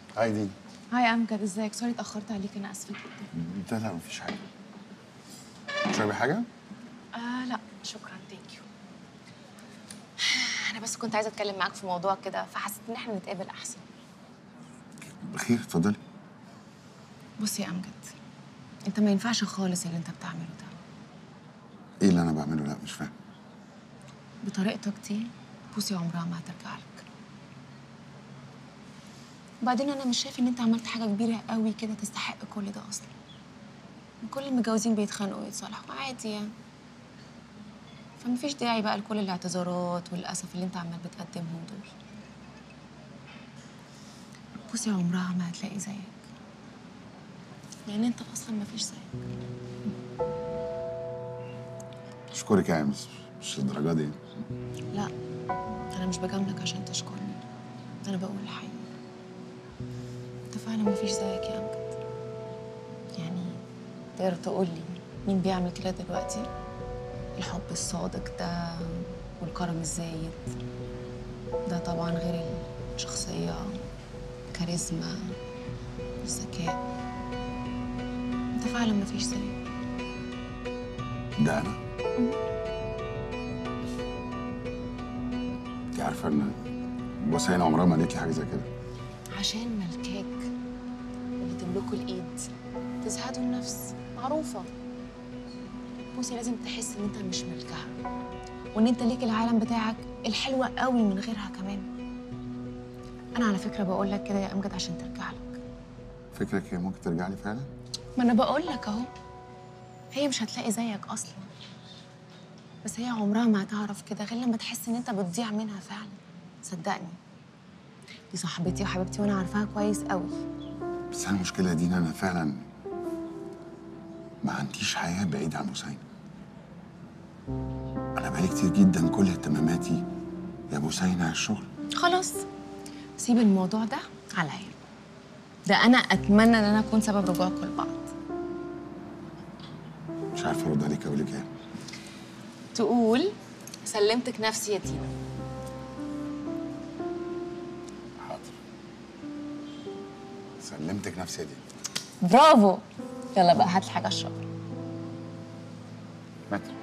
هاي دي هاي امجد ازيك سوري اتاخرت عليك انا اسفه جدا لا لا مفيش حاجه تشربي حاجه آه لا شكرا ثانك يو انا بس كنت عايزه اتكلم معاك في موضوع كده فحسيت ان احنا نتقابل احسن بخير اتفضلي بص يا امجد انت ما ينفعش خالص اللي انت بتعمله ده ايه اللي انا بعمله لا مش فاهم بطريقتك دي بوسي عمرها ما هترجع لك وبعدين انا مش شايف ان انت عملت حاجه كبيره قوي كده تستحق كل ده اصلا كل المتجوزين بيتخانقوا ويتصالحوا عادي يعني فمفيش داعي بقى لكل الاعتذارات والاسف اللي انت عمال بتقدمهم دول بوسي عمرها ما هتلاقي زيك لان انت اصلا مفيش زيك اشكرك يعني بس مش الدرجه دي لا انا مش بجاملك عشان تشكرني انا بقول الحقيقه انت فعلا مفيش زيك يا امجد يعني تقدر تقول لي مين بيعمل كده دلوقتي الحب الصادق ده والكرم الزايد ده طبعا غير الشخصيه كاريزما الذكاء انت فعلا مفيش زيك ده انا انت عارفه ان بص هنا عمرها ما قالت لي حاجه زي كده عشان ملكاك واللي تملكه الايد تزهدوا النفس معروفه بوسي لازم تحس ان انت مش ملكها وان انت ليك العالم بتاعك الحلوة قوي من غيرها كمان انا على فكره بقول لك كده يا امجد عشان ترجع لك فكرك هي ممكن ترجع لي فعلا ما انا بقول لك اهو هي مش هتلاقي زيك اصلا بس هي عمرها ما هتعرف كده غير لما تحس ان انت بتضيع منها فعلا صدقني دي صاحبتي وحبيبتي وانا عارفاها كويس قوي بس انا المشكله دي ان انا فعلا ما عنديش حياه بعيد عن حسين انا بقالي كتير جدا كل اهتماماتي يا ابو حسين على الشغل خلاص سيب الموضوع ده عليا ده انا اتمنى ان انا اكون سبب رجوعكم لبعض مش عارفه ارد عليك اقول لك ايه تقول سلمتك نفسي يا دينا حاضر سلمتك نفسي دي برافو يلا بقى هات لي حاجه اشربها متر